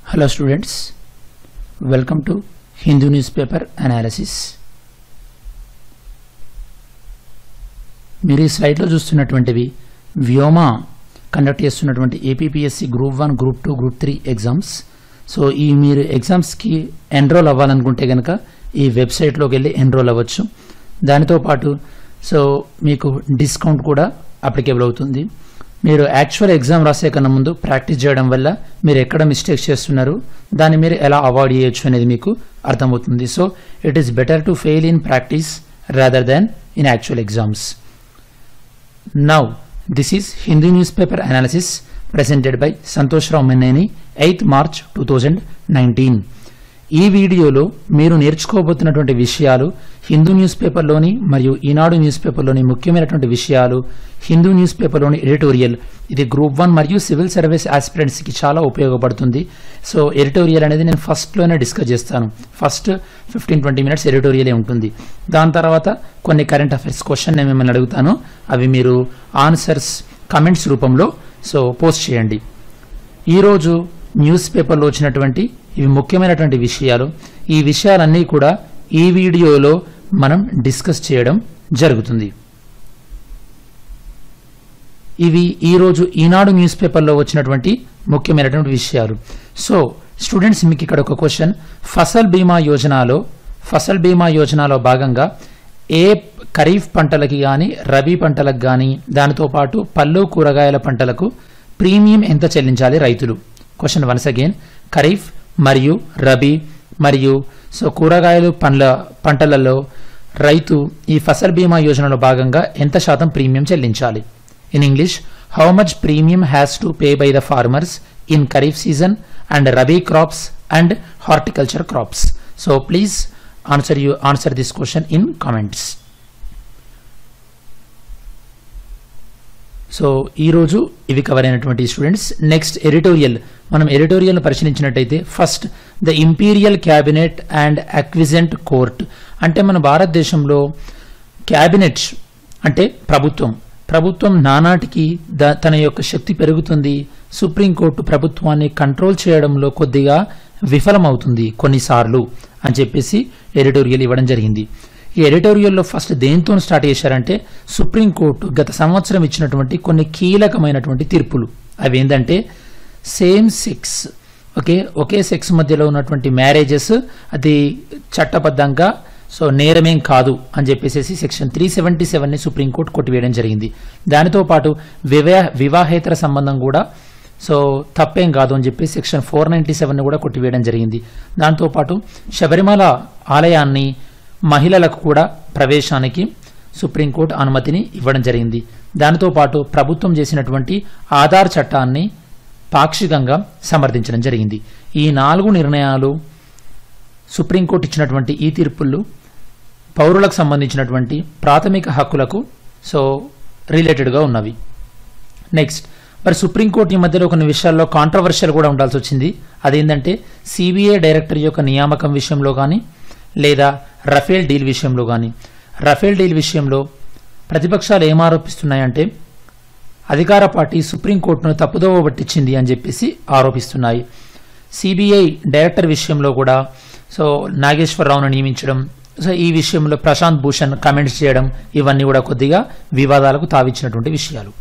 Hello students, welcome to Hindu newspaper analysis. మీరు ఈ స్లైడ్లో చూస్తున్నటువంటివి వ్యోమా కండక్ట్ చేస్తున్నటువంటి APPSC group one group two group three exams so ఈ మీరు ఎగ్జామ్స్కి ఎన్రోల్ అవ్వాలనుకుంటే కనుక ఈ వెబ్సైట్లోకి వెళ్ళి ఎన్రోల్ అవ్వచ్చు దానితో పాటు సో మీకు డిస్కౌంట్ కూడా అప్లికేబుల్ అవుతుంది మీరు యాక్చువల్ ఎగ్జామ్ రాసే కన్నా ముందు ప్రాక్టీస్ చేయడం వల్ల మీరు ఎక్కడ మిస్టేక్స్ చేస్తున్నారు దాన్ని మీరు ఎలా అవాయిడ్ చేయొచ్చు అనేది మీకు అర్థమవుతుంది so it is better to fail in practice rather than in actual exams now this is Hindu news paper analysis presented by Santosh Rao Menneni eighth March two thousand nineteen ఈ వీడియోలో మీరు నేర్చుకోబోతున్నటువంటి విషయాలు హిందూ న్యూస్ పేపర్లోని మరియు ఈనాడు న్యూస్ పేపర్లోని ముఖ్యమైనటువంటి విషయాలు హిందూ న్యూస్ పేపర్లోని ఎడిటోరియల్ ఇది గ్రూప్ వన్ మరియు సివిల్ సర్వీస్ ఆస్పిరెంట్స్కి చాలా ఉపయోగపడుతుంది సో ఎడిటోరియల్ అనేది నేను ఫస్ట్లోనే డిస్కస్ చేస్తాను ఫస్ట్ ఫిఫ్టీన్ ట్వంటీ మినిట్స్ ఎడిటోరియలే ఉంటుంది దాని తర్వాత కొన్ని కరెంట్ అఫైర్స్ క్వశ్చన్ నేను మిమ్మల్ని అడుగుతాను అవి మీరు ఆన్సర్స్ కమెంట్స్ రూపంలో సో పోస్ట్ చేయండి ఈరోజు న్యూస్ పేపర్లో వచ్చినటువంటి ఇవి ముఖ్యమైనటువంటి విషయాలు ఈ విషయాలన్నీ కూడా ఈ వీడియోలో మనం డిస్కస్ చేయడం జరుగుతుంది ఇవి ఈరోజు ఈనాడు న్యూస్ పేపర్లో వచ్చినటువంటి ముఖ్యమైనటువంటి విషయాలు సో స్టూడెంట్స్ మీకు ఇక్కడ ఒక క్వశ్చన్ ఫసల్ బీమా యోజనలో ఫసల్ బీమా యోజనలో భాగంగా ఏ ఖరీఫ్ పంటలకి కానీ రబీ పంటలకు కానీ దానితో పాటు పళ్ళు కూరగాయల పంటలకు ప్రీమియం ఎంత చెల్లించాలి రైతులు క్వశ్చన్ వన్స్ అగైన్ ఖరీఫ్ మరియు రబీ మరియు సో కూరగాయలు పండ్ల పంటలలో రైతు ఈ ఫసల్ బీమా యోజనలో భాగంగా ఎంత శాతం ప్రీమియం చెల్లించాలి in English how much premium has to pay by the farmers in kharif season and rabi crops and horticulture crops so please answer you answer this question in comments so ఈరోజు ఇవి కవర్ అయినటువంటి స్టూడెంట్స్ నెక్స్ట్ ఎడిటోరియల్ మనం ఎడిటోరియల్ను పరిశీలించినట్టయితే first the imperial cabinet and acquiescent court అంటే మన భారతదేశంలో cabinet అంటే ప్రభుత్వం ప్రభుత్వం నానాటికి ద తన యొక్క శక్తి పెరుగుతుంది సుప్రీంకోర్టు ప్రభుత్వాన్ని కంట్రోల్ చేయడంలో కొద్దిగా విఫలమవుతుంది కొన్నిసార్లు అని చెప్పేసి ఎడిటోరియల్ ఇవ్వడం జరిగింది ఈ ఎడిటోరియల్లో ఫస్ట్ దేంతో స్టార్ట్ చేశారంటే సుప్రీంకోర్టు గత సంవత్సరం ఇచ్చినటువంటి కొన్ని కీలకమైనటువంటి తీర్పులు అవి ఏంటంటే సేమ్ సెక్స్ ఓకే ఒకే సెక్స్ మధ్యలో ఉన్నటువంటి మ్యారేజెస్ అది చట్టబద్ధంగా సో నేరమేం కాదు అని చెప్పేసి సెక్షన్ త్రీ సెవెంటీ సెవెన్ని సుప్రీంకోర్టు కొట్టివేయడం జరిగింది దానితో పాటు వివాహ వివాహేతర సంబంధం కూడా సో తప్పేం కాదు అని చెప్పి సెక్షన్ ఫోర్ నైంటీ సెవెన్ కూడా కొట్టివేయడం జరిగింది దాంతోపాటు శబరిమల ఆలయాన్ని మహిళలకు కూడా ప్రవేశానికి సుప్రీంకోర్టు అనుమతిని ఇవ్వడం జరిగింది దానితో పాటు ప్రభుత్వం చేసినటువంటి ఆధార్ చట్టాన్ని పాక్షికంగా సమర్థించడం జరిగింది ఈ నాలుగు నిర్ణయాలు సుప్రీంకోర్టు ఇచ్చినటువంటి ఈ తీర్పులు పౌరులకు సంబంధించినటువంటి ప్రాథమిక హక్కులకు సో రిలేటెడ్గా ఉన్నవి నెక్స్ట్ మరి సుప్రీంకోర్టు ఈ మధ్యలో కొన్ని విషయాల్లో కాంట్రవర్షియల్ కూడా ఉండాల్సి వచ్చింది అదేంటంటే సిబిఐ డైరెక్టర్ యొక్క నియామకం విషయంలో కానీ లేదా రఫేల్ డీల్ విషయంలో కానీ రఫేల్ డీల్ విషయంలో ప్రతిపక్షాలు ఏం ఆరోపిస్తున్నాయంటే అధికార పార్టీ సుప్రీంకోర్టును తప్పుదోవ పట్టించింది అని చెప్పేసి ఆరోపిస్తున్నాయి సిబిఐ డైరెక్టర్ విషయంలో కూడా సో నాగేశ్వరరావును నియమించడం సో ఈ విషయంలో ప్రశాంత్ భూషణ్ కమెంట్స్ చేయడం ఇవన్నీ కూడా కొద్దిగా వివాదాలకు తావిచ్చినటువంటి విషయాలు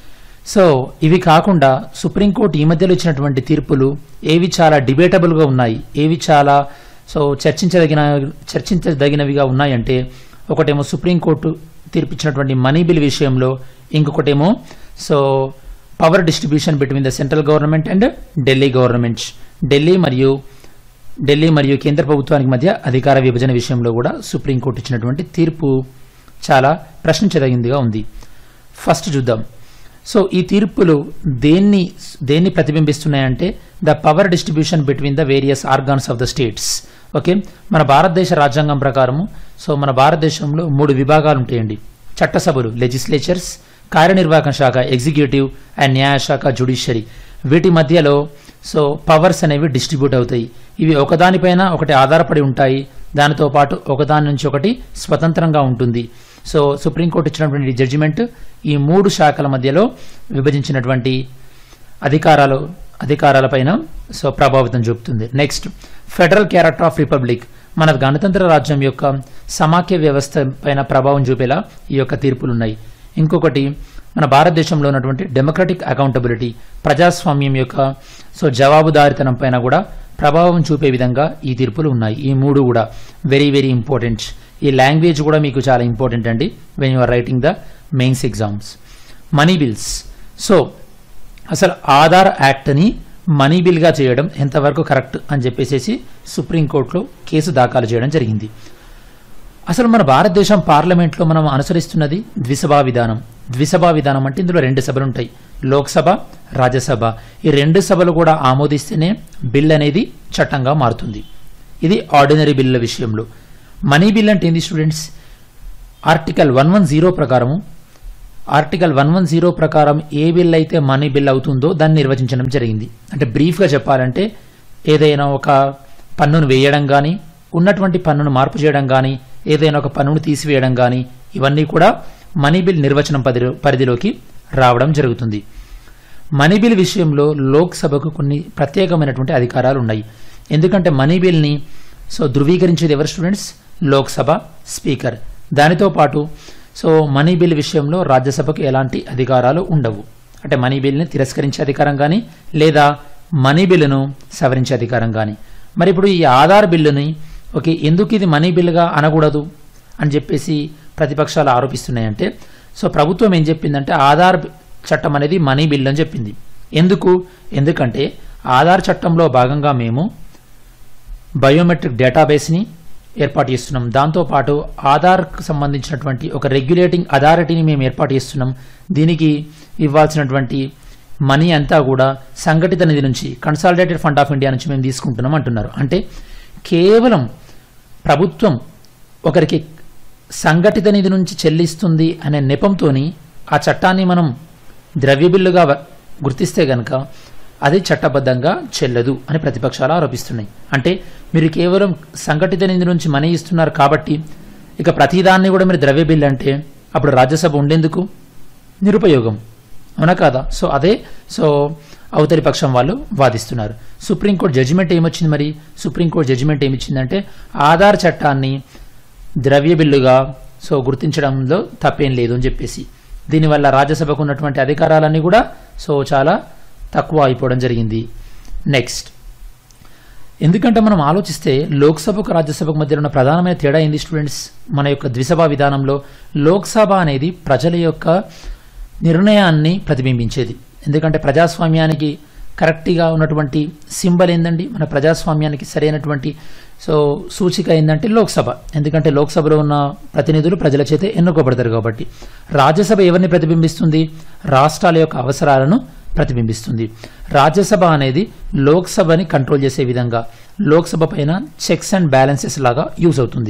సో ఇవి కాకుండా సుప్రీంకోర్టు ఈ మధ్యలో ఇచ్చినటువంటి తీర్పులు ఏవి చాలా డిబేటబుల్గా ఉన్నాయి ఏవి చాలా సో చర్చించదగిన చర్చించదగినవిగా ఉన్నాయంటే ఒకటేమో సుప్రీంకోర్టు తీర్పిచ్చినటువంటి మనీ బిల్ విషయంలో ఇంకొకటేమో so power distribution between the central government and Delhi government Delhi మరియు ఢిల్లీ మరియు కేంద్ర ప్రభుత్వానికి మధ్య అధికార విభజన విషయంలో కూడా సుప్రీంకోర్టు ఇచ్చినటువంటి తీర్పు చాలా ప్రశ్నించదగిందిగా ఉంది ఫస్ట్ చూద్దాం సో ఈ తీర్పులు దేన్ని దేన్ని ప్రతిబింబిస్తున్నాయంటే the power distribution between the various organs of the states okay మన భారతదేశ రాజ్యాంగం ప్రకారము సో మన భారతదేశంలో మూడు విభాగాలు ఉంటాయండి చట్టసభలు లెజిస్లేచర్స్ కార్యనిర్వాహక శాఖ ఎగ్జిక్యూటివ్ అండ్ న్యాయశాఖ జుడిషియరీ వీటి మధ్యలో సో పవర్స్ అనేవి డిస్ట్రిబ్యూట్ అవుతాయి ఇవి ఒకదానిపైన ఒకటి ఆధారపడి ఉంటాయి దానితో పాటు ఒకదాని నుంచి ఒకటి స్వతంత్రంగా ఉంటుంది సో సుప్రీంకోర్టు ఇచ్చినటువంటి జడ్జిమెంట్ ఈ మూడు శాఖల మధ్యలో విభజించినటువంటి అధికారాలు అధికారాలపైన సో ప్రభావితం చూపుతుంది next federal character of republic మన గణతంత్ర రాజ్యం యొక్క సమాఖ్య వ్యవస్థ పైన ప్రభావం చూపేలా ఈ యొక్క తీర్పులు ఉన్నాయి ఇంకొకటి మన భారతదేశంలో ఉన్నటువంటి డెమోక్రటిక్ అకౌంటబిలిటీ ప్రజాస్వామ్యం యొక్క సో జవాబుదారితనం పైన కూడా ప్రభావం చూపే విధంగా ఈ తీర్పులు ఉన్నాయి ఈ మూడు కూడా వెరీ వెరీ ఇంపార్టెంట్ ఈ లాంగ్వేజ్ కూడా మీకు చాలా ఇంపార్టెంట్ అండి when you are writing the mains exams money bills so అసలు ఆధార్ యాక్ట్ని మనీ బిల్గా చేయడం ఎంతవరకు కరెక్ట్ అని చెప్పేసి సుప్రీంకోర్టులో కేసు దాఖలు చేయడం జరిగింది అసలు మన భారతదేశం పార్లమెంట్లో మనం అనుసరిస్తున్నది ద్విసభా విధానం ద్విసభా విధానం అంటే ఇందులో రెండు సభలు ఉంటాయి లోక్సభ రాజ్యసభ ఈ రెండు సభలు కూడా ఆమోదిస్తేనే బిల్ అనేది చట్టంగా మారుతుంది ఇది ఆర్డినరీ బిల్ల విషయంలో మనీ బిల్ అంటే ఏంది students article one one zero ప్రకారము ఆర్టికల్ వన్ వన్ జీరో ప్రకారం ఏ బిల్ అయితే మనీ బిల్ అవుతుందో దాన్ని నిర్వచించడం జరిగింది అంటే బ్రీఫ్గా చెప్పాలంటే ఏదైనా ఒక పన్నును వేయడం కానీ ఉన్నటువంటి పన్నును మార్పు చేయడం కానీ ఏదైనా ఒక పన్నును తీసివేయడం కానీ ఇవన్నీ కూడా మనీ బిల్ నిర్వచనం పరిధిలో పరిధిలోకి రావడం జరుగుతుంది మనీ బిల్ విషయంలో లోక్సభకు కొన్ని ప్రత్యేకమైనటువంటి అధికారాలు ఉన్నాయి ఎందుకంటే మనీ బిల్ని సో ధృవీకరించేది ఎవరు స్టూడెంట్స్ లోక్సభ స్పీకర్ దానితో పాటు సో మనీ బిల్ విషయంలో రాజ్యసభకు ఎలాంటి అధికారాలు ఉండవు అంటే మనీ బిల్ని తిరస్కరించే అధికారం కానీ లేదా మనీ బిల్లును సవరించే అధికారం కానీ మరి ఇప్పుడు ఈ ఆధార్ బిల్లుని ఓకే ఎందుకు ఇది మనీ బిల్లుగా అనకూడదు అని చెప్పేసి ప్రతిపక్షాలు ఆరోపిస్తున్నాయంటే సో ప్రభుత్వం ఏం చెప్పిందంటే ఆధార్ చట్టం అనేది మనీ బిల్ అని చెప్పింది ఎందుకు ఎందుకంటే ఆధార్ చట్టంలో భాగంగా మేము బయోమెట్రిక్ డేటాబేస్ని ఏర్పాటు చేస్తున్నాం దాంతోపాటు ఆధార్కు సంబంధించినటువంటి ఒక రెగ్యులేటింగ్ అథారిటీని మేము ఏర్పాటు చేస్తున్నాం దీనికి ఇవ్వాల్సినటువంటి మనీ అంతా కూడా సంఘటిత నిధి నుంచి కన్సాలిడేటెడ్ ఫండ్ ఆఫ్ ఇండియా నుంచి మేము తీసుకుంటున్నాం అంటున్నారు అంటే కేవలం ప్రభుత్వం ఒకరికి సంఘటిత నిధి నుంచి చెల్లిస్తుంది అనే నెపంతోని ఆ చట్టాన్ని మనం ద్రవ్యబిల్లుగా వ- గుర్తిస్తే గనక అది చట్టబద్ధంగా చెల్లదు అని ప్రతిపక్షాలు ఆరోపిస్తున్నాయి అంటే మీరు కేవలం సంఘటిత నిధి నుంచి మనీ ఇస్తున్నారు కాబట్టి ఇక ప్రతిదాన్ని కూడా మీరు ద్రవ్య బిల్లు అంటే అప్పుడు రాజ్యసభ ఉండేందుకు నిరుపయోగం అవునా కాదా సో అదే సో అవతలి పక్షం వాళ్ళు వాదిస్తున్నారు సుప్రీంకోర్టు జడ్జిమెంట్ ఏమొచ్చింది మరి సుప్రీంకోర్టు జడ్జిమెంట్ ఏమిచ్చిందంటే ఆధార్ చట్టాన్ని ద్రవ్య బిల్లుగా సో గుర్తించడంలో తప్పేం లేదు అని చెప్పేసి దీనివల్ల రాజ్యసభకు ఉన్నటువంటి అధికారాలన్నీ కూడా సో చాలా తక్కువ అయిపోవడం జరిగింది నెక్స్ట్ ఎందుకంటే మనం ఆలోచిస్తే లోక్సభకు రాజ్యసభకు మధ్య ఉన్న ప్రధానమైన తేడా ఏంది స్టూడెంట్స్ మన యొక్క ద్విసభ విధానంలో లోక్సభ అనేది ప్రజల యొక్క నిర్ణయాన్ని ప్రతిబింబించేది ఎందుకంటే ప్రజాస్వామ్యానికి కరెక్ట్గా ఉన్నటువంటి సింబల్ ఏందండి మన ప్రజాస్వామ్యానికి సరైనటువంటి సో సూచిక ఏంటంటే లోక్సభ ఎందుకంటే లోక్సభలో ఉన్న ప్రతినిధులు ప్రజల చేత ఎన్నుకోబడతారు కాబట్టి రాజ్యసభ ఎవరిని ప్రతిబింబిస్తుంది రాష్ట్రాల యొక్క అవసరాలను ప్రతిబింబిస్తుంది రాజ్యసభ అనేది లోక్సభని కంట్రోల్ చేసే విధంగా లోక్సభ పైన చెక్స్ అండ్ బ్యాలెన్సెస్ లాగా యూజ్ అవుతుంది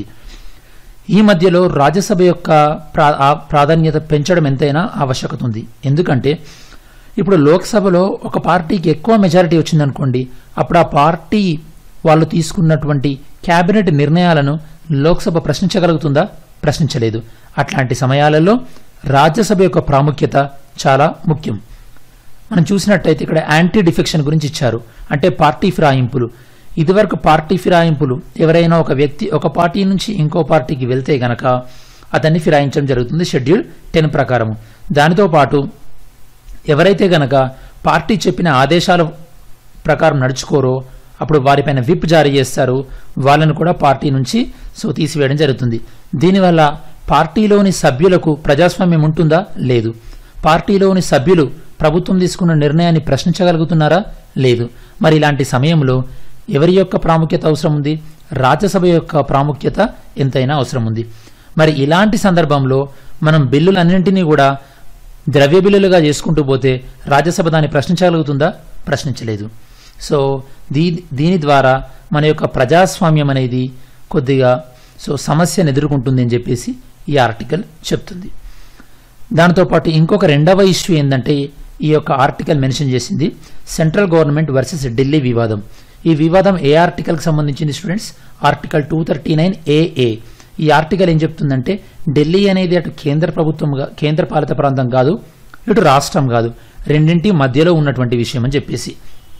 ఈ మధ్యలో రాజ్యసభ యొక్క ప్రా ఆ ప్రాధాన్యత పెంచడం ఎంతైనా ఆవశ్యకత ఉంది ఎందుకంటే ఇప్పుడు లోక్సభలో ఒక పార్టీకి ఎక్కువ మెజారిటీ వచ్చిందనుకోండి అప్పుడు ఆ పార్టీ వాళ్ళు తీసుకున్నటువంటి కేబినెట్ నిర్ణయాలను లోక్సభ ప్రశ్నించగలుగుతుందా ప్రశ్నించలేదు అట్లాంటి సమయాలలో రాజ్యసభ యొక్క ప్రాముఖ్యత చాలా ముఖ్యం మనం చూసినట్టయితే ఇక్కడ యాంటీ డిఫెక్షన్ గురించి ఇచ్చారు అంటే పార్టీ ఫిరాయింపులు ఇదివరకు పార్టీ ఫిరాయింపులు ఎవరైనా ఒక వ్యక్తి ఒక పార్టీ నుంచి ఇంకో పార్టీకి వెళ్తే గనక అతన్ని ఫిరాయించడం జరుగుతుంది షెడ్యూల్ టెన్ ప్రకారము దానితో పాటు ఎవరైతే గనక పార్టీ చెప్పిన ఆదేశాల ప్రకారం నడుచుకోరో అప్పుడు వారిపైన విప్ జారీ చేస్తారు వాళ్ళను కూడా పార్టీ నుంచి సో తీసివేయడం జరుగుతుంది దీనివల్ల పార్టీలోని సభ్యులకు ప్రజాస్వామ్యం ఉంటుందా లేదు పార్టీలోని సభ్యులు ప్రభుత్వం తీసుకున్న నిర్ణయాన్ని ప్రశ్నించగలుగుతున్నారా లేదు మరి ఇలాంటి సమయంలో ఎవరి యొక్క ప్రాముఖ్యత అవసరం ఉంది రాజ్యసభ యొక్క ప్రాముఖ్యత ఎంతైనా అవసరం ఉంది మరి ఇలాంటి సందర్భంలో మనం బిల్లులన్నింటినీ కూడా ద్రవ్య బిల్లులుగా చేసుకుంటూ పోతే రాజ్యసభ దాన్ని ప్రశ్నించగలుగుతుందా ప్రశ్నించలేదు సో దీ దీని ద్వారా మన యొక్క ప్రజాస్వామ్యం అనేది కొద్దిగా సో సమస్యను ఎదుర్కొంటుంది అని చెప్పేసి ఈ ఆర్టికల్ చెప్తుంది దాంతో పాటు ఇంకొక రెండవ ఇష్యూ ఏంటంటే ఈ యొక్క ఆర్టికల్ మెన్షన్ చేసింది సెంట్రల్ గవర్నమెంట్ వర్సెస్ ఢిల్లీ వివాదం ఈ వివాదం ఏ ఆర్టికల్కి సంబంధించింది students article two thirty nine AA ఈ ఆర్టికల్ ఏం చెప్తుందంటే ఢిల్లీ అనేది అటు కేంద్ర ప్రభుత్వం గా- కేంద్ర పాలిత ప్రాంతం కాదు ఇటు రాష్ట్రం కాదు రెండింటి మధ్యలో ఉన్నటువంటి విషయం అని చెప్పేసి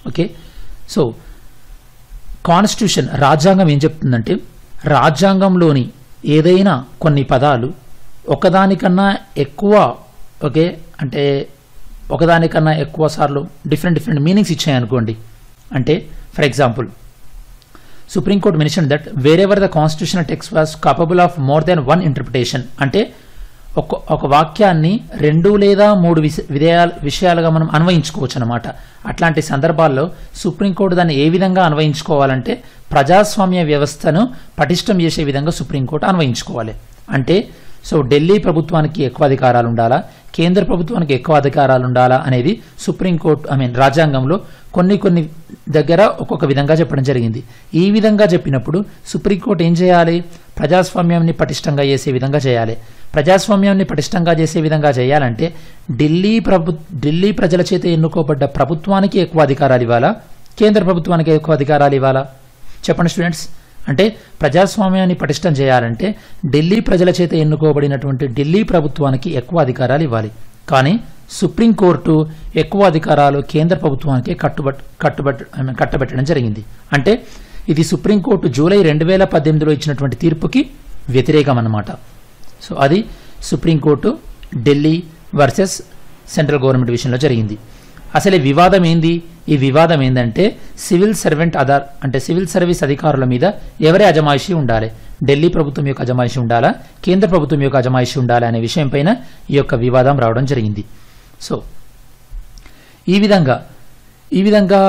ఓకే సో కాన్స్టిట్యూషన్ రాజ్యాంగం ఏం చెప్తుందంటే రాజ్యాంగంలోని ఏదైనా కొన్ని పదాలు ఒకదానికన్నా ఎక్కువ ఓకే అంటే ఒకదానికన్నా ఎక్కువ సార్లు డిఫరెంట్ డిఫరెంట్ మీనింగ్స్ ఇచ్చాయనుకోండి అంటే for example supreme court mention that wherever the constitutional text was capable of more than one interpretation అంటే ఒక ఒక వాక్యాన్ని రెండు లేదా మూడు విష విధేయాల విషయాలుగా మనం అన్వయించుకోవచ్చు అనమాట అట్లాంటి సందర్భాల్లో సుప్రీంకోర్టు దాన్ని ఏ విధంగా అన్వయించుకోవాలంటే ప్రజాస్వామ్య వ్యవస్థను పటిష్టం చేసే విధంగా సుప్రీంకోర్టు అన్వయించుకోవాలి అంటే సో ఢిల్లీ ప్రభుత్వానికి ఎక్కువ అధికారాలు ఉండాలా కేంద్ర ప్రభుత్వానికి ఎక్కువ అధికారాలు ఉండాలా అనేది సుప్రీంకోర్టు ఐ మీన్ రాజ్యాంగంలో కొన్ని కొన్ని దగ్గర ఒక్కొక్క విధంగా చెప్పడం జరిగింది ఈ విధంగా చెప్పినప్పుడు సుప్రీంకోర్టు ఏం చేయాలి ప్రజాస్వామ్యాన్ని పటిష్టంగా చేసే విధంగా చేయాలి ప్రజాస్వామ్యాన్ని పటిష్టంగా చేసే విధంగా చేయాలంటే ఢిల్లీ ప్రభు ఢిల్లీ ప్రజల చేత ఎన్నుకోబడ్డ ప్రభుత్వానికి ఎక్కువ అధికారాలు ఇవ్వాలా కేంద్ర ప్రభుత్వానికి ఎక్కువ అధికారాలు ఇవ్వాలా చెప్పండి స్టూడెంట్స్ అంటే ప్రజాస్వామ్యాన్ని పటిష్టం చేయాలంటే ఢిల్లీ ప్రజల చేత ఎన్నుకోబడినటువంటి ఢిల్లీ ప్రభుత్వానికి ఎక్కువ అధికారాలు ఇవ్వాలి కానీ సుప్రీంకోర్టు ఎక్కువ అధికారాలు కేంద్ర ప్రభుత్వానికి కట్టుబట్ కట్టుబట్ I mean, కట్టబెట్టడం జరిగింది అంటే ఇది సుప్రీంకోర్టు జూలై రెండు వేల పద్దెనిమిదిలో ఇచ్చినటువంటి తీర్పుకి వ్యతిరేకం అన్నమాట సో అది supreme court Delhi versus central government విషయంలో జరిగింది అసలు ఈ వివాదం ఏంది ఈ వివాదం ఏంటంటే సివిల్ సర్వెంట్ ఆధార్ అంటే సివిల్ సర్వీస్ అధికారుల మీద ఎవరి అజమాయిషీ ఉండాలి ఢిల్లీ ప్రభుత్వం యొక్క అజమాయిషీ ఉండాలా కేంద్ర ప్రభుత్వం యొక్క అజమాయిషీ ఉండాలా అనే విషయం పైన ఈ యొక్క వివాదం రావడం జరిగింది సో ఈ విధంగా ఈ విధంగా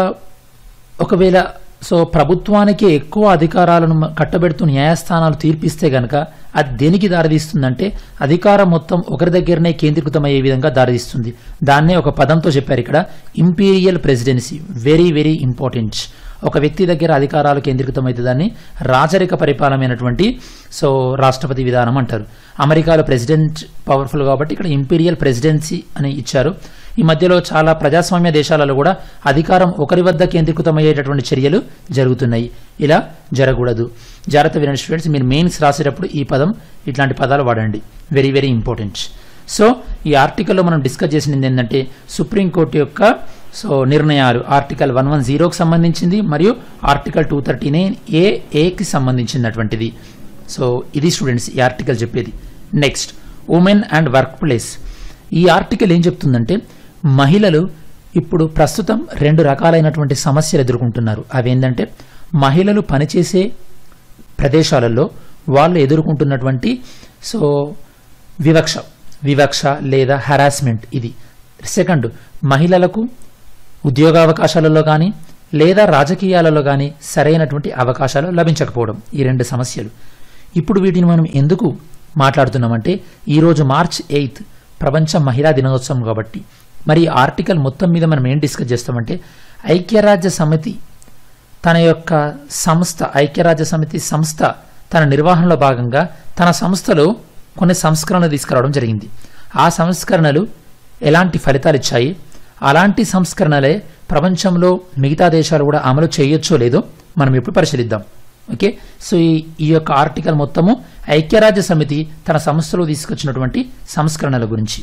ఒకవేళ సో ప్రభుత్వానికి ఎక్కువ అధికారాలను మ- కట్టబెడుతూ న్యాయస్థానాలు తీర్పిస్తే గనక అది దేనికి దారితీస్తుందంటే అధికారం మొత్తం ఒకరి దగ్గరనే కేంద్రీకృతమయ్యే విధంగా దారితీస్తుంది దాన్నే ఒక పదంతో చెప్పారు ఇక్కడ imperial presidency very very important ఒక వ్యక్తి దగ్గర అధికారాలు కేంద్రీకృతమైతే దాన్ని రాజరిక పరిపాలనమైనటువంటి సో రాష్ట్రపతి విధానం అంటారు అమెరికాలో ప్రెసిడెంట్ పవర్ఫుల్ కాబట్టి ఇక్కడ ఇంపీరియల్ ప్రెసిడెన్సీ అని ఇచ్చారు ఈ మధ్యలో చాలా ప్రజాస్వామ్య దేశాలలో కూడా అధికారం ఒకరి వద్ద కేంద్రీకృతమయ్యేటటువంటి చర్యలు జరుగుతున్నాయి ఇలా జరగకూడదు జాగ్రత్త వినండి స్టూడెంట్స్ మీరు మెయిన్స్ రాసేటప్పుడు ఈ పదం ఇట్లాంటి పదాలు వాడండి వెరీ వెరీ ఇంపార్టెంట్ సో ఈ ఆర్టికల్లో మనం డిస్కస్ చేసింది ఏంటంటే సుప్రీంకోర్టు యొక్క సో నిర్ణయాలు ఆర్టికల్ వన్ వన్ జీరోకి సంబంధించింది మరియు article two thirty nine A ఏకి సంబంధించినటువంటిది సో ఇది స్టూడెంట్స్ ఈ ఆర్టికల్ చెప్పేది next women and work place ఈ ఆర్టికల్ ఏం చెప్తుందంటే మహిళలు ఇప్పుడు ప్రస్తుతం రెండు రకాలైనటువంటి సమస్యలు ఎదుర్కొంటున్నారు అవేంటంటే మహిళలు పనిచేసే ప్రదేశాలలో వాళ్ళు ఎదుర్కొంటున్నటువంటి సో వివక్ష వివక్ష లేదా హరాస్మెంట్ ఇది సెకండ్ మహిళలకు ఉద్యోగావకాశాలలో కానీ లేదా రాజకీయాలలో కానీ సరైనటువంటి అవకాశాలు లభించకపోవడం ఈ రెండు సమస్యలు ఇప్పుడు వీటిని మనం ఎందుకు మాట్లాడుతున్నామంటే ఈరోజు మార్చ్ ఎయిత్ ప్రపంచ మహిళా దినోత్సవం కాబట్టి మరి ఈ ఆర్టికల్ మొత్తం మీద మనం ఏం డిస్కస్ చేస్తామంటే ఐక్యరాజ్య సమితి తన యొక్క సంస్థ ఐక్యరాజ్య సమితి సంస్థ తన నిర్వహణలో భాగంగా తన సంస్థలో కొన్ని సంస్కరణలు తీసుకురావడం జరిగింది ఆ సంస్కరణలు ఎలాంటి ఫలితాలు ఇచ్చాయి అలాంటి సంస్కరణలే ప్రపంచంలో మిగతా దేశాలు కూడా అమలు చేయొచ్చో లేదో మనం ఇప్పుడు పరిశీలిద్దాం ఓకే సో ఈ ఈ యొక్క ఆర్టికల్ మొత్తము ఐక్యరాజ్య సమితి తన సంస్థలో తీసుకొచ్చినటువంటి సంస్కరణల గురించి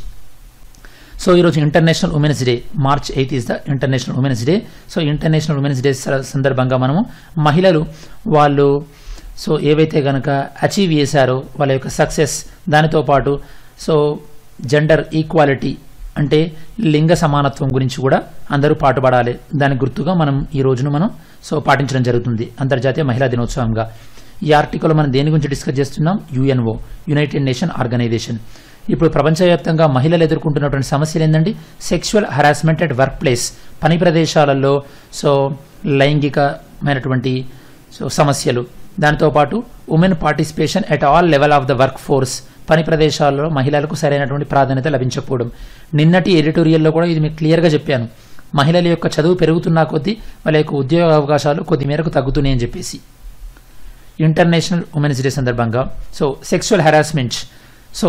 సో ఈరోజు international women's day March eighth is the international women's day so international women's day స- సందర్భంగా మనము మహిళలు వాళ్ళు సో ఏవైతే గనక అచీవ్ చేశారో వాళ్ళ యొక్క సక్సెస్ దానితో పాటు సో జెండర్ ఈక్వాలిటీ అంటే లింగ సమానత్వం గురించి కూడా అందరూ పాటుపడాలి దానికి గుర్తుగా మనం ఈ రోజును మనం సో పాటించడం జరుగుతుంది అంతర్జాతీయ మహిళా దినోత్సవంగా ఈ ఆర్టికల్ మనం దేని గురించి డిస్కస్ చేస్తున్నాం యుఎన్ఓ యునైటెడ్ నేషన్ ఆర్గనైజేషన్ ఇప్పుడు ప్రపంచవ్యాప్తంగా మహిళలు ఎదుర్కొంటున్నటువంటి సమస్యలు ఏంటండి sexual harassment at work place పని ప్రదేశాలలో సో లైంగికమైనటువంటి సో సమస్యలు దానితో పాటు women participation at all level of the work force పని ప్రదేశాల్లో మహిళలకు సరైనటువంటి ప్రాధాన్యత లభించకపోవడం నిన్నటి ఎడిటోరియల్లో కూడా ఇది మీకు క్లియర్గా చెప్పాను మహిళల యొక్క చదువు పెరుగుతున్న కొద్దీ వాళ్ళ యొక్క ఉద్యోగ అవకాశాలు కొద్ది మేరకు తగ్గుతున్నాయని చెప్పేసి ఇంటర్నేషనల్ ఉమెన్స్ డే సందర్భంగా సో సెక్షువల్ హెరాస్మెంట్ సో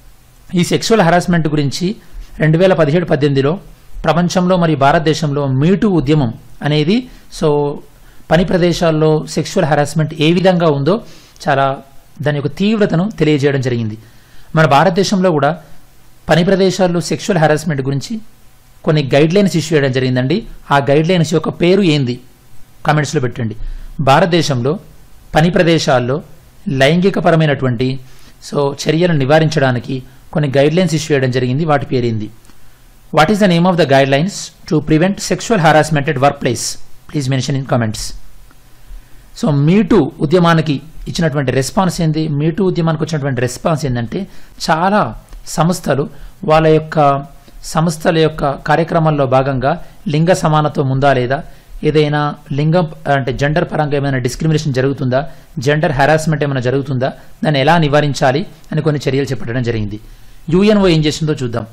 ఈ సెక్షువల్ హెరాస్మెంట్ గురించి రెండు వేల పదిహేడు పద్దెనిమిదిలో ప్రపంచంలో మరియు భారతదేశంలో మీటు ఉద్యమం అనేది సో పని ప్రదేశాల్లో సెక్షువల్ హెరాస్మెంట్ ఏ విధంగా ఉందో చాలా దాని యొక్క తీవ్రతను తెలియజేయడం జరిగింది మన భారతదేశంలో కూడా పని ప్రదేశాల్లో సెక్షువల్ హెరాస్మెంట్ గురించి కొన్ని గైడ్ లైన్స్ ఇష్యూ చేయడం జరిగిందండి ఆ గైడ్ లైన్స్ యొక్క పేరు ఏంది కామెంట్స్లో పెట్టండి భారతదేశంలో పని ప్రదేశాల్లో లైంగికపరమైనటువంటి సో చర్యలను నివారించడానికి కొన్ని గైడ్ లైన్స్ ఇష్యూ చేయడం జరిగింది వాటి పేరేంది what is the name of the guide lines to prevent sexual harassment at work place please mention in comments so me too ఉద్యమానికి ఇచ్చినటువంటి రెస్పాన్స్ ఏంది మీటూ ఉద్యమానికి వచ్చినటువంటి రెస్పాన్స్ ఏంటంటే చాలా సంస్థలు వాళ్ళ యొక్క సంస్థల యొక్క కార్యక్రమాల్లో భాగంగా లింగ సమానత్వం ఉందా లేదా ఏదైనా లింగం అంటే జెండర్ పరంగా ఏమైనా డిస్క్రిమినేషన్ జరుగుతుందా జెండర్ హెరాస్మెంట్ ఏమైనా జరుగుతుందా దాన్ని ఎలా నివారించాలి అని కొన్ని చర్యలు చేపట్టడం జరిగింది యుఎన్ఓ ఏం చేసిందో చూద్దాం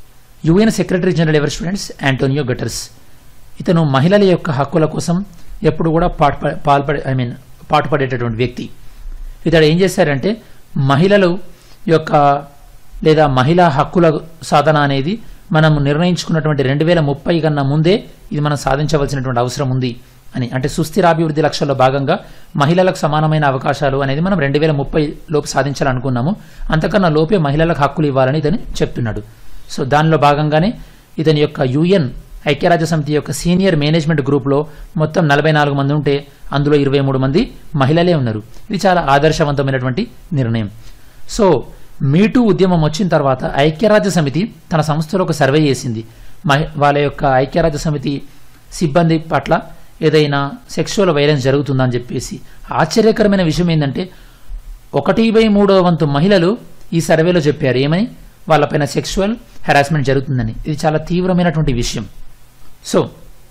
UN secretary general ever students Antonio Guterres ఇతను మహిళల యొక్క హక్కుల కోసం ఎప్పుడు కూడా పాటు పాల్పడే ఐ మీన్ పాటుపడేటటువంటి వ్యక్తి ఇతడు ఏం చేశారంటే మహిళలు యొక్క లేదా మహిళా హక్కుల సాధన అనేది మనం నిర్ణయించుకున్నటువంటి రెండు వేల ముప్పై కన్నా ముందే ఇది మనం సాధించవలసినటువంటి అవసరం ఉంది అని అంటే సుస్థిరాభివృద్ధి లక్ష్యాల్లో భాగంగా మహిళలకు సమానమైన అవకాశాలు అనేది మనం రెండు వేల ముప్పై లోపు సాధించాలనుకున్నాము అంతకన్నా లోపే మహిళలకు హక్కులు ఇవ్వాలని ఇతను చెప్తున్నాడు సో దానిలో భాగంగానే ఇతని యొక్క యుఎన్ ఐక్యరాజ్య సమితి యొక్క సీనియర్ మేనేజ్మెంట్ గ్రూప్లో మొత్తం నలభై నాలుగు మంది ఉంటే అందులో ఇరవై మూడు మంది మహిళలే ఉన్నారు ఇది చాలా ఆదర్శవంతమైనటువంటి నిర్ణయం సో మీటూ ఉద్యమం వచ్చిన తర్వాత ఐక్యరాజ్య సమితి తన సంస్థలో ఒక సర్వే చేసింది మహి వాళ్ళ యొక్క ఐక్యరాజ్య సమితి సిబ్బంది పట్ల ఏదైనా సెక్షువల్ వైలెన్స్ జరుగుతుందని చెప్పేసి ఆశ్చర్యకరమైన విషయం ఏంటంటే ఒకటి బై మూడవ వంతు మహిళలు ఈ సర్వేలో చెప్పారు ఏమని వాళ్ళపైన సెక్షువల్ హెరాస్మెంట్ జరుగుతుందని ఇది చాలా తీవ్రమైనటువంటి విషయం సో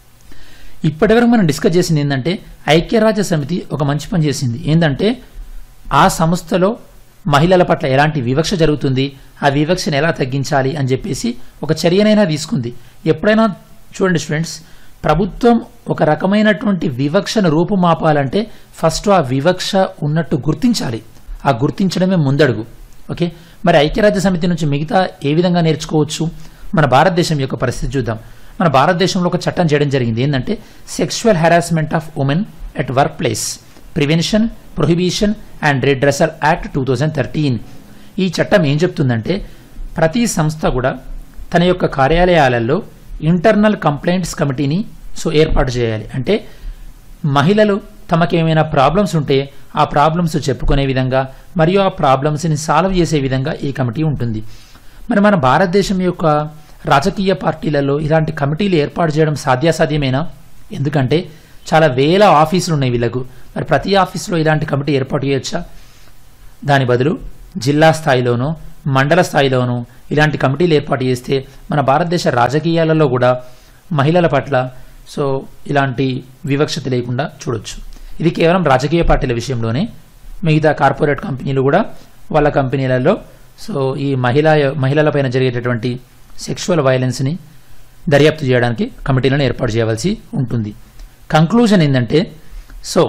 ఇప్పటివరకు మనం డిస్కస్ చేసింది ఏంటంటే ఐక్యరాజ్య సమితి ఒక మంచి పని చేసింది ఏంటంటే ఆ సంస్థలో మహిళల పట్ల ఎలాంటి వివక్ష జరుగుతుంది ఆ వివక్షను ఎలా తగ్గించాలి అని చెప్పేసి ఒక చర్యనైనా తీసుకుంది ఎప్పుడైనా చూడండి స్టూడెంట్స్ ప్రభుత్వం ఒక రకమైనటువంటి వివక్షను రూపుమాపాలంటే ఫస్ట్ ఆ వివక్ష ఉన్నట్టు గుర్తించాలి ఆ గుర్తించడమే ముందడుగు ఓకే మరి ఐక్యరాజ్య సమితి నుంచి మిగతా ఏ విధంగా నేర్చుకోవచ్చు మన భారతదేశం యొక్క పరిస్థితి చూద్దాం మన భారతదేశంలో ఒక చట్టం చేయడం జరిగింది ఏంటంటే sexual harassment of women at work place prevention prohibition and redressal act two thousand thirteen ఈ చట్టం ఏం చెప్తుందంటే ప్రతి సంస్థ కూడా తన యొక్క కార్యాలయాలలో ఇంటర్నల్ కంప్లైంట్స్ కమిటీని సో ఏర్పాటు చేయాలి అంటే మహిళలు తమకేమైనా ప్రాబ్లమ్స్ ఉంటే ఆ ప్రాబ్లమ్స్ చెప్పుకునే విధంగా మరియు ఆ ప్రాబ్లమ్స్ని సాల్వ్ చేసే విధంగా ఈ కమిటీ ఉంటుంది మరి మన భారతదేశం యొక్క రాజకీయ పార్టీలలో ఇలాంటి కమిటీలు ఏర్పాటు చేయడం సాధ్యాసాధ్యమేనా ఎందుకంటే చాలా వేల ఆఫీసులు ఉన్నాయి వీళ్ళకు మరి ప్రతి ఆఫీసులో ఇలాంటి కమిటీ ఏర్పాటు చేయొచ్చా దాని బదులు జిల్లా స్థాయిలోనూ మండల స్థాయిలోనూ ఇలాంటి కమిటీలు ఏర్పాటు చేస్తే మన భారతదేశ రాజకీయాలలో కూడా మహిళల పట్ల సో ఇలాంటి వివక్షత లేకుండా చూడొచ్చు ఇది కేవలం రాజకీయ పార్టీల విషయంలోనే మిగతా కార్పొరేట్ కంపెనీలు కూడా వాళ్ళ కంపెనీలలో సో ఈ మహిళా మహిళలపైన జరిగేటటువంటి సెక్షువల్ వైలెన్స్ని దర్యాప్తు చేయడానికి కమిటీలను ఏర్పాటు చేయవలసి ఉంటుంది కంక్లూజన్ ఏంటంటే సో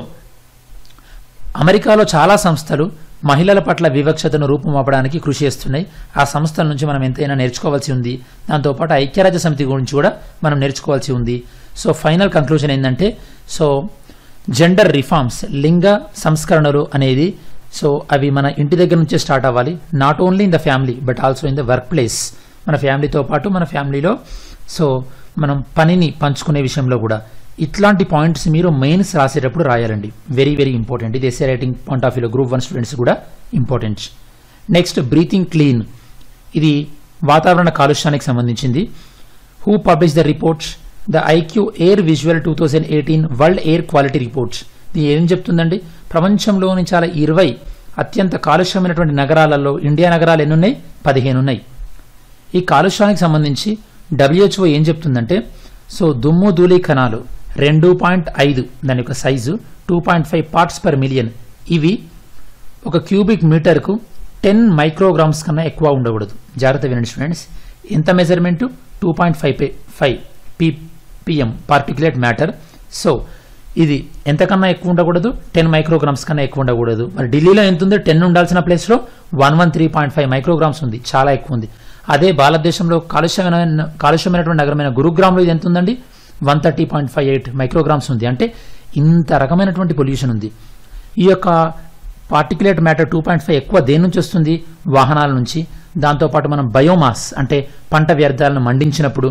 అమెరికాలో చాలా సంస్థలు మహిళల పట్ల వివక్షతను రూపుమాపడానికి కృషి చేస్తున్నాయి ఆ సంస్థల నుంచి మనం ఎంతైనా నేర్చుకోవాల్సి ఉంది దాంతోపాటు ఐక్యరాజ్య సమితి గురించి కూడా మనం నేర్చుకోవాల్సి ఉంది సో ఫైనల్ కంక్లూజన్ ఏంటంటే సో జెండర్ రిఫార్మ్స్ లింగ సంస్కరణలు అనేది సో అవి మన ఇంటి దగ్గర నుంచే స్టార్ట్ అవ్వాలి not only in the family but also in the work place మన ఫ్యామిలీతో పాటు మన ఫ్యామిలీలో సో మనం పనిని పంచుకునే విషయంలో కూడా ఇట్లాంటి పాయింట్స్ మీరు మెయిన్స్ రాసేటప్పుడు రాయాలండి వెరీ వెరీ ఇంపార్టెంట్ ఇది ఎస్ఏ రైటింగ్ పాయింట్ ఆఫ్ వ్యూలో గ్రూప్ వన్ స్టూడెంట్స్ కూడా ఇంపార్టెంట్ నెక్స్ట్ బ్రీతింగ్ క్లీన్ ఇది వాతావరణ కాలుష్యానికి సంబంధించింది who publish the reports the IQ air visual two thousand eighteen world air quality reports ఇది ఏం చెప్తుందండి ప్రపంచంలోని చాలా ఇరవై అత్యంత కాలుష్యమైనటువంటి నగరాలలో ఇండియా నగరాలు ఎన్ని ఉన్నాయి పదిహేను ఉన్నాయి ఈ కాలుష్యానికి సంబంధించి డబ్ల్యూహెచ్ఓ ఏం చెప్తుందంటే సో దుమ్ము ధూళి కణాలు రెండు పాయింట్ ఐదు దాని యొక్క size two point five parts per million ఇవి ఒక క్యూబిక్ మీటర్కు టెన్ మైక్రోగ్రామ్స్ కన్నా ఎక్కువ ఉండకూడదు జాగ్రత్త వినండి స్టూడెంట్స్ ఎంత measurement two point five five P PM particulate matter so ఇది ఎంతకన్నా ఎక్కువ ఉండకూడదు టెన్ మైక్రోగ్రామ్స్ కన్నా ఎక్కువ ఉండకూడదు మరి ఢిల్లీలో ఎంత ఉంది టెన్ ఉండాల్సిన ప్లేస్లో one one three point five micrograms ఉంది చాలా ఎక్కువ ఉంది అదే భారతదేశంలో కాలుష్యమైన కాలుష్యమైనటువంటి నగరమైన గురుగ్రామ్లో ఇది ఎంత ఉందండి one thirty point five eight micrograms ఉంది అంటే ఇంత రకమైనటువంటి పొల్యూషన్ ఉంది ఈ యొక్క particulate matter two point five ఎక్కువ దేని నుంచి వస్తుంది వాహనాల నుంచి దాంతోపాటు మనం బయోమాస్ అంటే పంట వ్యర్థాలను మండించినప్పుడు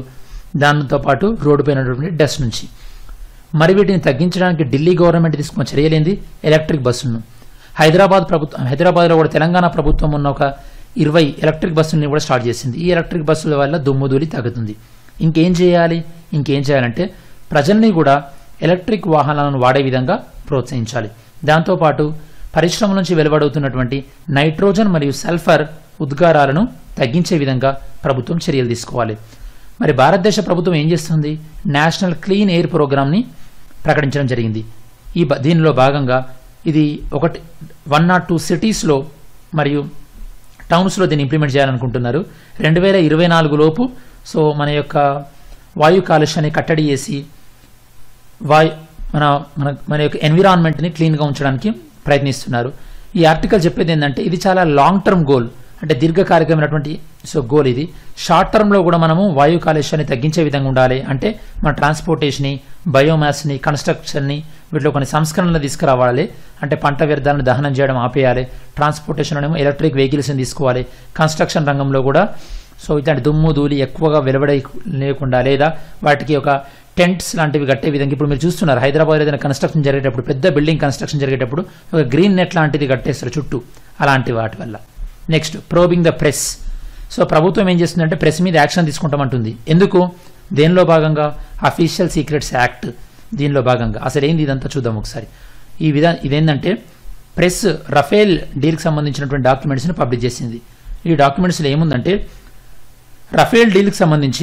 దానితో పాటు రోడ్డుపై ఉన్నటువంటి డస్ట్ నుంచి మరి వీటిని తగ్గించడానికి ఢిల్లీ గవర్నమెంట్ తీసుకున్న చర్యలేంది ఎలక్ట్రిక్ బస్సులను హైదరాబాద్ ప్రభుత్వం హైదరాబాద్లో కూడా తెలంగాణ ప్రభుత్వం ఉన్న ఒక ఇరవై ఎలక్ట్రిక్ బస్సుల్ని కూడా స్టార్ట్ చేసింది ఈ ఎలక్ట్రిక్ బస్సుల వల్ల దుమ్ము ధూళి తగ్గుతుంది ఇంకేం చేయాలి ఇంకేం చేయాలంటే ప్రజల్ని కూడా ఎలక్ట్రిక్ వాహనాలను వాడే విధంగా ప్రోత్సహించాలి దాంతోపాటు పరిశ్రమ నుంచి వెలువడుతున్నటువంటి నైట్రోజన్ మరియు సల్ఫర్ ఉద్గారాలను తగ్గించే విధంగా ప్రభుత్వం చర్యలు తీసుకోవాలి మరి భారతదేశ ప్రభుత్వం ఏం చేస్తుంది నేషనల్ క్లీన్ ఎయిర్ ప్రోగ్రామ్ని ప్రకటించడం జరిగింది ఈ బ- దీనిలో భాగంగా ఇది ఒకటి వన్ నాట్ టూ సిటీస్లో మరియు టౌన్స్లో దీన్ని ఇంప్లిమెంట్ చేయాలనుకుంటున్నారు రెండు వేల ఇరవై నాలుగు లోపు సో మన యొక్క వాయు కాలుష్యాన్ని కట్టడి చేసి వాయు మన మన మన యొక్క ఎన్విరాన్మెంట్ని క్లీన్గా ఉంచడానికి ప్రయత్నిస్తున్నారు ఈ ఆర్టికల్ చెప్పేది ఏంటంటే ఇది చాలా లాంగ్ టర్మ్ గోల్ అంటే దీర్ఘకాలికమైనటువంటి సో గోల్ ఇది షార్ట్ టర్మ్లో కూడా మనము వాయు కాలుష్యాన్ని తగ్గించే విధంగా ఉండాలి అంటే మన ట్రాన్స్పోర్టేషన్ని బయోమాస్ని కన్స్ట్రక్షన్ని వీటిలో కొన్ని సంస్కరణలు తీసుకురావాలి అంటే పంట వ్యర్థాలను దహనం చేయడం ఆపేయాలి ట్రాన్స్పోర్టేషన్లోనేమో ఎలక్ట్రిక్ వెహికల్స్ని తీసుకోవాలి కన్స్ట్రక్షన్ రంగంలో కూడా సో ఇట్లాంటి దుమ్ము ధూళి ఎక్కువగా వెలువడ లేకుండా లేదా వాటికి ఒక టెంట్స్ లాంటివి కట్టే విధంగా ఇప్పుడు మీరు చూస్తున్నారు హైదరాబాద్ ఏదైనా కన్స్ట్రక్షన్ జరిగేటప్పుడు పెద్ద బిల్డింగ్ కన్స్ట్రక్షన్ జరిగేటప్పుడు ఒక గ్రీన్ నెట్ లాంటిది కట్టేస్తారు చుట్టూ అలాంటి వాటి వల్ల next probing the press so ప్రభుత్వం ఏం చేస్తుందంటే ప్రెస్ మీద యాక్షన్ తీసుకుంటామంటుంది ఎందుకు దేనిలో భాగంగా అఫీషియల్ సీక్రెట్స్ యాక్ట్ దీనిలో భాగంగా అసలు ఏంది ఇదంతా చూద్దాం ఒకసారి ఈ విధా ఇదేంటంటే ప్రెస్ రఫేల్ డీల్కి సంబంధించినటువంటి డాక్యుమెంట్స్ని పబ్లిష్ చేసింది ఈ డాక్యుమెంట్స్లో ఏముందంటే రఫేల్ డీల్కి సంబంధించి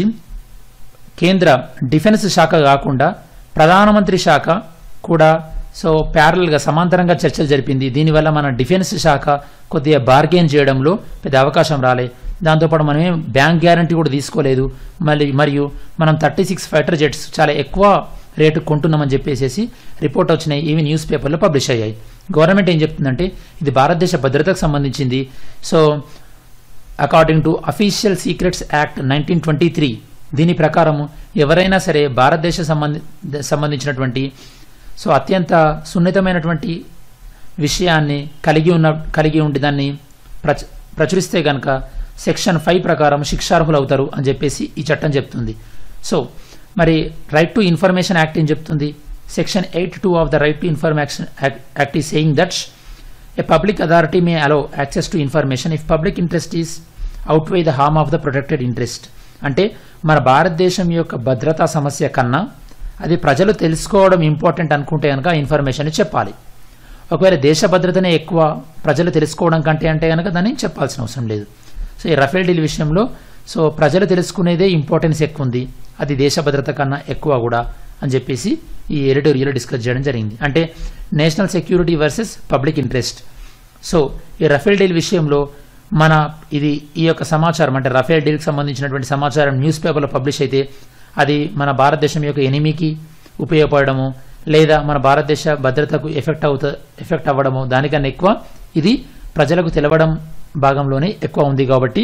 కేంద్ర డిఫెన్స్ శాఖ కాకుండా ప్రధానమంత్రి శాఖ కూడా సో ప్యారల్గా సమాంతరంగా చర్చలు జరిపింది దీనివల్ల మన డిఫెన్స్ శాఖ కొద్దిగా బార్గెన్ చేయడంలో పెద్ద అవకాశం రాలే దాంతోపాటు మనం ఏం బ్యాంక్ గ్యారంటీ కూడా తీసుకోలేదు మళ్ళీ మరియు మనం థర్టీ సిక్స్ ఫైటర్ జెట్స్ చాలా ఎక్కువ రేటు కొంటున్నామని చెప్పేసి రిపోర్ట్ వచ్చినాయి ఇవి న్యూస్ పేపర్లో పబ్లిష్ అయ్యాయి గవర్నమెంట్ ఏం చెప్తుందంటే ఇది భారతదేశ భద్రతకు సంబంధించింది so according to official secrets act nineteen twenty three దీని ప్రకారం ఎవరైనా సరే భారతదేశ సంబంధి సంబంధించినటువంటి సో అత్యంత సున్నితమైనటువంటి విషయాన్ని కలిగి ఉన్న కలిగి ఉండి దాన్ని ప్రచ ప్రచురిస్తే కనుక సెక్షన్ ఫైవ్ ప్రకారం శిక్షార్హులు అవుతారు అని చెప్పేసి ఈ చట్టం చెప్తుంది సో మరి రైట్ టు ఇన్ఫర్మేషన్ యాక్ట్ ఏం చెప్తుంది section eight two of the right to information act is saying that A public authority may allow access to information if public interest is outweigh the harm of the protected interest. అంటే మన భారతదేశం యొక్క భద్రతా సమస్య కన్నా అది ప్రజలు తెలుసుకోవడం ఇంపార్టెంట్ అనుకుంటే కనుక ఇన్ఫర్మేషన్ చెప్పాలి ఒకవేళ దేశ భద్రతనే ఎక్కువ ప్రజలు తెలుసుకోవడం కంటే అంటే కనుక దాన్ని చెప్పాల్సిన అవసరం లేదు సో ఈ రఫేల్ డీల్ విషయంలో సో ప్రజలు తెలుసుకునేదే ఇంపార్టెన్స్ ఎక్కువ ఉంది అది దేశ భద్రత కన్నా ఎక్కువ కూడా అని చెప్పేసి ఈ ఎడిటోరియల్ డిస్కస్ చేయడం జరిగింది అంటే national security versus public interest so ఈ రఫేల్ డీల్ విషయంలో మన ఇది ఈ యొక్క సమాచారం అంటే రఫేల్ డీల్కి సంబంధించినటువంటి సమాచారం న్యూస్ పేపర్లో పబ్లిష్ అయితే అది మన భారతదేశం యొక్క ఎనిమికి ఉపయోగపడము లేదా మన భారతదేశ భద్రతకు ఎఫెక్ట్ అవుత ఎఫెక్ట్ అవ్వడము దానికన్నా ఎక్కువ ఇది ప్రజలకు తెలవడం భాగంలోనే ఎక్కువ ఉంది కాబట్టి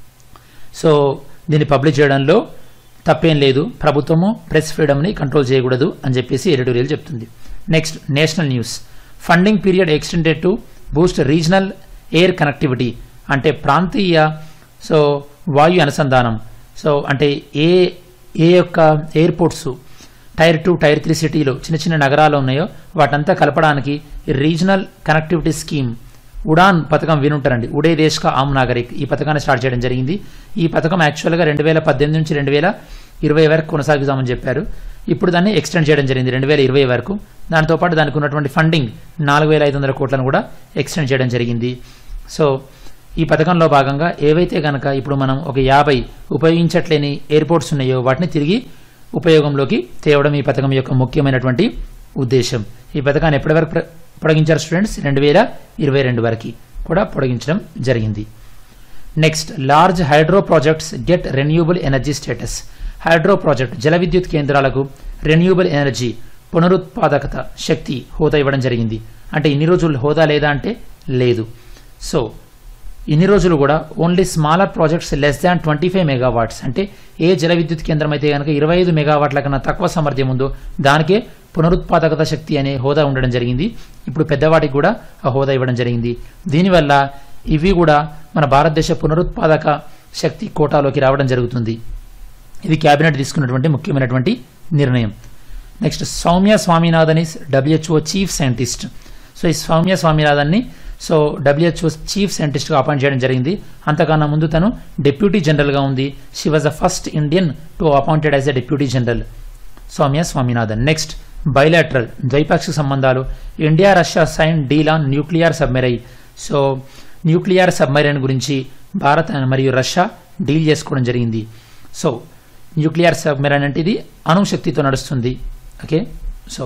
సో దీన్ని పబ్లిష్ చేయడంలో తప్పేం లేదు ప్రభుత్వము ప్రెస్ ఫ్రీడమ్ని కంట్రోల్ చేయకూడదు అని చెప్పేసి ఎడిటోరియల్ చెప్తుంది next national news funding period extended to boost regional air connectivity అంటే ప్రాంతీయ సో వాయు అనుసంధానం సో అంటే ఏ ఏ యొక్క airports tier two tier three సిటీలో చిన్న చిన్న నగరాలు ఉన్నాయో వాటంతా కలపడానికి రీజనల్ కనెక్టివిటీ స్కీమ్ ఉడాన్ పథకం వినుంటారండి ఉడే దేశ్ కా ఆమ్ నాగరిక్ ఈ పథకాన్ని స్టార్ట్ చేయడం జరిగింది ఈ పథకం యాక్చువల్గా రెండు వేల పద్దెనిమిది నుంచి రెండు వేల ఇరవై వరకు కొనసాగుదామని చెప్పారు ఇప్పుడు దాన్ని ఎక్స్టెండ్ చేయడం జరిగింది రెండు వేల ఇరవై వరకు దాంతోపాటు దానికి ఉన్నటువంటి ఫండింగ్ నాలుగు వేల ఐదు వందల కోట్లను కూడా ఎక్స్టెండ్ చేయడం జరిగింది సో ఈ పథకంలో భాగంగా ఏవైతే కనుక ఇప్పుడు మనం ఒక యాభై ఉపయోగించట్లేని ఎయిర్పోర్ట్స్ ఉన్నాయో వాటిని తిరిగి ఉపయోగంలోకి తేవడం ఈ పథకం యొక్క ముఖ్యమైనటువంటి ఉద్దేశం ఈ పథకాన్ని ఎప్పటి వరకు ప్ర- పొడిగించారు స్టూడెంట్స్ రెండు వేల ఇరవై రెండు వరకు కూడా పొడిగించడం జరిగింది next large hydro projects get renewable energy status hydro project జల విద్యుత్ కేంద్రాలకు రెన్యూబుల్ ఎనర్జీ పునరుత్పాదకత శక్తి హోదా ఇవ్వడం జరిగింది అంటే ఇన్ని రోజులు హోదా లేదా అంటే లేదు సో ఇన్ని రోజులు కూడా only smaller projects less than twenty five megawatts అంటే ఏ జల విద్యుత్ కేంద్రం అయితే కనుక ఇరవై ఐదు మెగావాట్ల కన్నా తక్కువ సామర్థ్యం ఉందో దానికే పునరుత్పాదకత శక్తి అనే హోదా ఉండడం జరిగింది ఇప్పుడు పెద్దవాటికి కూడా ఆ హోదా ఇవ్వడం జరిగింది దీనివల్ల ఇవి కూడా మన భారతదేశ పునరుత్పాదక శక్తి కోటాలోకి రావడం జరుగుతుంది ఇది క్యాబినెట్ తీసుకున్నటువంటి ముఖ్యమైనటువంటి నిర్ణయం next Soumya Swaminathan is WHO chief scientist so ఈ సౌమ్య స్వామినాథన్ని సో డబ్ల్యూహెచ్ఓ చీఫ్ సైంటిస్ట్గా అపాయింట్ చేయడం జరిగింది అంతకన్నా ముందు తను డిప్యూటీ జనరల్గా ఉంది she was the first Indian to appointed as a deputy general Soumya Swaminathan next bilateral ద్వైపాక్షిక సంబంధాలు India Russia sign deal on nuclear submarine so nuclear submarine గురించి భారత్ మరియు రష్యా డీల్ చేసుకోవడం జరిగింది సో న్యూక్లియర్ సబ్మెరైన్ అంటే ఇది అణుశక్తితో నడుస్తుంది ఓకే సో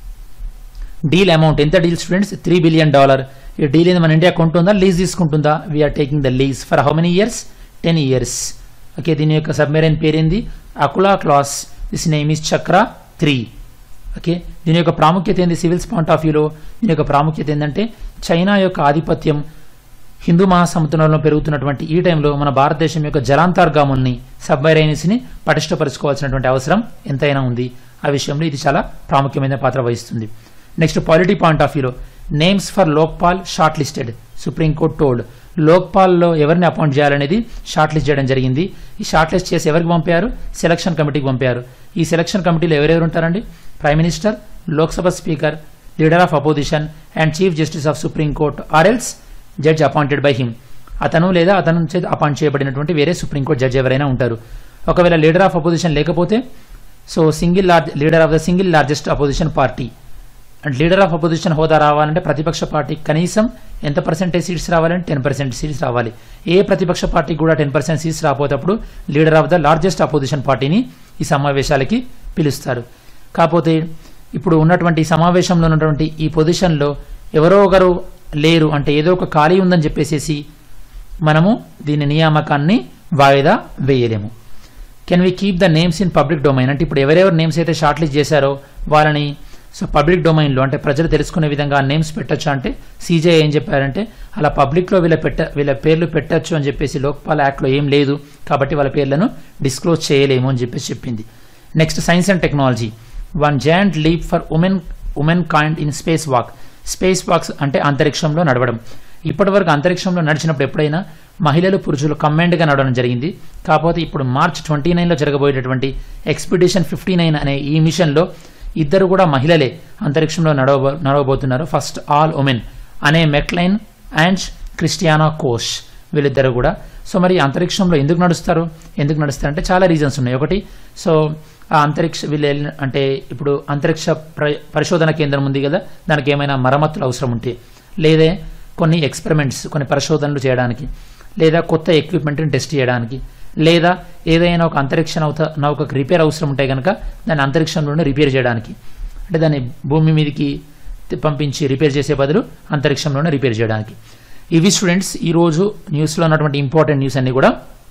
డీల్ అమౌంట్ ఎంత deal students three billion dollar ఈ డీల్ ఏంది మన ఇండియా కొంటుందా లీజ్ తీసుకుంటుందా we are taking the lease for how many years ten years okay దీని యొక్క సబ్మెరైన్ పేరేంది Akula class this name is Chakra three okay దీని యొక్క ప్రాముఖ్యత ఏంది సివిల్స్ పాయింట్ ఆఫ్ వ్యూలో దీని యొక్క ప్రాముఖ్యత ఏంటంటే చైనా యొక్క ఆధిపత్యం హిందూ మహాసముద్రంలో పెరుగుతున్నటువంటి ఈ టైంలో మన భారతదేశం యొక్క జలాంతర్గాముల్ని సబ్మెరైన్స్ని పటిష్టపరుచుకోవాల్సినటువంటి అవసరం ఎంతైనా ఉంది ఆ విషయంలో ఇది చాలా ప్రాముఖ్యమైన పాత్ర వహిస్తుంది నెక్స్ట్ పాలిటీ పాయింట్ ఆఫ్ వ్యూలో names for Lokpal short listed supreme court told లోక్పాల్లో ఎవరిని అపాయింట్ చేయాలనేది షార్ట్ లిస్ట్ చేయడం జరిగింది ఈ షార్ట్ లిస్ట్ చేసి ఎవరికి పంపారు సెలక్షన్ కమిటీకి పంపారు ఈ సెలక్షన్ కమిటీలో ఎవరెవరు ఉంటారండి prime minister Lok Sabha speaker leader of opposition and chief justice of supreme court or else judge appointed by him అతను లేదా అతను చేత అపాయింట్ చేయబడినటువంటి వేరే సుప్రీంకోర్టు జడ్జి ఎవరైనా ఉంటారు ఒకవేళ లీడర్ ఆఫ్ అపోజిషన్ లేకపోతే so single large leader of the single largest opposition party and leader of opposition హోదా రావాలంటే ప్రతిపక్ష పార్టీ కనీసం ఎంత పర్సెంటేజ్ సీట్స్ రావాలంటే టెన్ పర్సెంట్ సీట్స్ రావాలి ఏ ప్రతిపక్ష పార్టీకి కూడా టెన్ పర్సెంట్ సీట్స్ రాకపోతేప్పుడు leader of the largest opposition పార్టీని ఈ సమావేశాలకి పిలుస్తారు కాకపోతే ఇప్పుడు ఉన్నటువంటి ఈ సమావేశంలో ఉన్నటువంటి ఈ పొజిషన్లో ఎవరో ఒకరు లేరు అంటే ఏదో ఒక ఖాళీ ఉందని చెప్పేసేసి మనము దీని నియామకాన్ని వాయిదా వేయలేము can we keep the names in public domain అంటే ఇప్పుడు ఎవరెవరు నేమ్స్ అయితే షార్ట్ లిస్ట్ చేశారో వాళ్ళని సో పబ్లిక్ డొమైన్లో అంటే ప్రజలు తెలుసుకునే విధంగా నేమ్స్ పెట్టొచ్చు అంటే సీజే ఏం చెప్పారంటే అలా పబ్లిక్లో వీళ్ళ పెట్ట వీళ్ళ పేర్లు పెట్టచ్చు అని చెప్పేసి లోక్పాల్ యాక్ట్లో ఏం లేదు కాబట్టి వాళ్ళ పేర్లను డిస్క్లోజ్ చేయలేము అని చెప్పేసి చెప్పింది next science and technology one joint leap for women women kind in space walk space walks అంటే అంతరిక్షంలో నడవడం ఇప్పటివరకు అంతరిక్షంలో నడిచినప్పుడు ఎప్పుడైనా మహిళలు పురుషులు కంబైన్డ్గా నడవడం జరిగింది కాకపోతే ఇప్పుడు మార్చ్ ట్వంటీ నైన్లో జరగబోయేటటువంటి ఎక్స్పిడిషన్ ఫిఫ్టీ నైన్ అనే ఈ మిషన్లో ఇద్దరు కూడా మహిళలే అంతరిక్షంలో నడవ నడవబోతున్నారు ఫస్ట్ ఆల్ ఉమెన్ అనే మెక్లైన్ అండ్ క్రిస్టియానా కోష్ వీళ్ళిద్దరు కూడా సో మరి అంతరిక్షంలో ఎందుకు నడుస్తారు ఎందుకు నడుస్తారంటే చాలా రీజన్స్ ఉన్నాయి ఒకటి సో ఆ అంతరిక్ష వీళ్ళు వెళ్ళిన అంటే ఇప్పుడు అంతరిక్ష ప్ర పరిశోధన కేంద్రం ఉంది కదా దానికి ఏమైనా మరమ్మతులు అవసరం ఉంటే లేదే కొన్ని ఎక్స్పెరిమెంట్స్ కొన్ని పరిశోధనలు చేయడానికి లేదా కొత్త ఎక్విప్మెంట్ని టెస్ట్ చేయడానికి లేదా ఏదైనా ఒక అంతరిక్ష నౌక నౌకకు రిపేర్ అవసరం ఉంటే కనుక దాన్ని అంతరిక్షంలోనే రిపేర్ చేయడానికి అంటే దాన్ని భూమి మీదకి పంపించి రిపేర్ చేసే బదులు అంతరిక్షంలోనే రిపేర్ చేయడానికి ఇవి స్టూడెంట్స్ ఈరోజు న్యూస్లో ఉన్నటువంటి ఇంపార్టెంట్ న్యూస్ అన్ని కూడా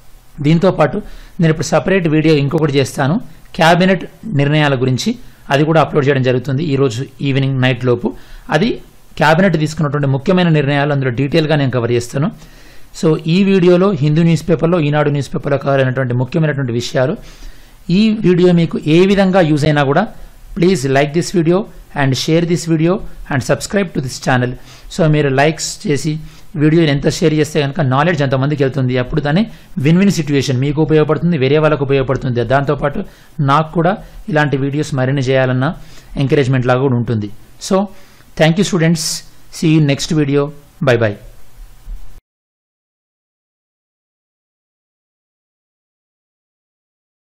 దీంతో పాటు నేను ఇప్పుడు సపరేట్ వీడియో ఇంకొకటి చేస్తాను క్యాబినెట్ నిర్ణయాల గురించి అది కూడా అప్లోడ్ చేయడం జరుగుతుంది ఈరోజు ఈవినింగ్ నైట్ లోపు అది క్యాబినెట్ తీసుకున్నటువంటి ముఖ్యమైన నిర్ణయాలు అందులో డీటెయిల్గా నేను కవర్ చేస్తాను సో ఈ వీడియోలో హిందూ న్యూస్ పేపర్లో ఈనాడు న్యూస్ పేపర్లో కవర్ అయినటువంటి ముఖ్యమైనటువంటి విషయాలు ఈ వీడియో మీకు ఏ విధంగా యూజ్ అయినా కూడా please like this video and share this video and subscribe to this channel so మీరు లైక్స్ చేసి వీడియోని ఎంత షేర్ చేస్తే కనుక నాలెడ్జ్ ఎంతమందికి వెళ్తుంది అప్పుడు దాన్ని విన్ విన్ సిచ్యువేషన్ మీకు ఉపయోగపడుతుంది వేరే వాళ్ళకు ఉపయోగపడుతుంది దాంతోపాటు నాకు కూడా ఇలాంటి వీడియోస్ మరిన్ని చేయాలన్న ఎంకరేజ్మెంట్ లాగా కూడా ఉంటుంది so thank you students see you next video bye by